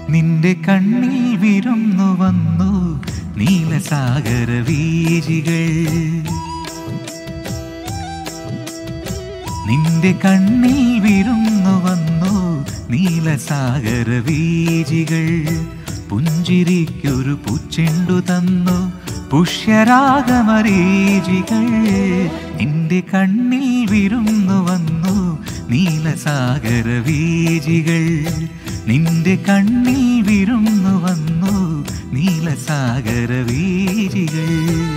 നിന്റെ കണ്ണിൽ വിരുന്നു വന്നു നീലസാഗര വീജികൾ നിന്റെ കണ്ണിൽ വിരുന്നു വന്നു നീലസാഗര വീജികൾ പുഞ്ചിരിക്കൊരു പൂച്ചെണ്ടു തന്നു പുഷ്യരാഗമരീചികൾ നിന്റെ കണ്ണിൽ വിരുന്നു വന്നു നീലസാഗര വീജികൾ നിന്റെ കണ്ണിൽ വിരുന്നു വന്നു നീലസാഗര വീജികൾ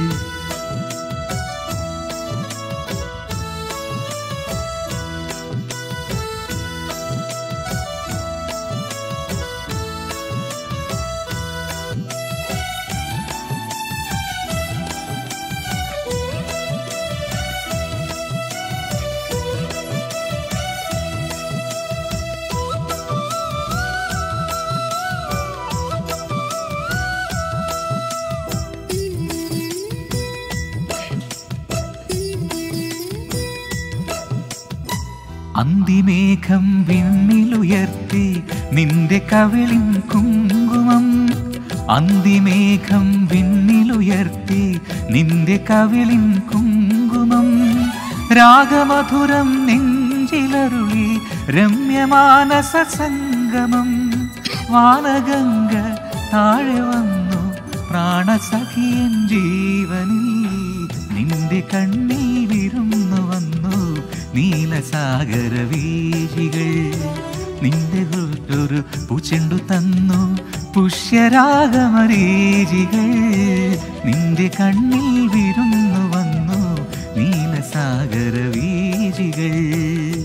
അന്തിമേഘം വിണ്ണിലുയർത്തി നിന്റെ കവിളിൻ കുങ്കുമം അന്തിമേഘം വിണ്ണിലുയർത്തി നിന്റെ കവിളിൻ കുങ്കുമം രാഗമധുരം നെഞ്ചിലരുളി രമ്യമാനസ സംഗമം വാനഗംഗ താഴെ വന്നു പ്രാണസഖിയൻ ജീവനിൽ നിന്റെ കണ്ണീ വിരുന്നു വന്നു നീലസാഗര വീജികൾ നിന്റെ ഒരു പൂച്ചെണ്ടു തന്നു പുഷ്യരാഗമരീചികൾ നിന്റെ കണ്ണിൽ വിരുന്നു വന്നു നീലസാഗര വീജികൾ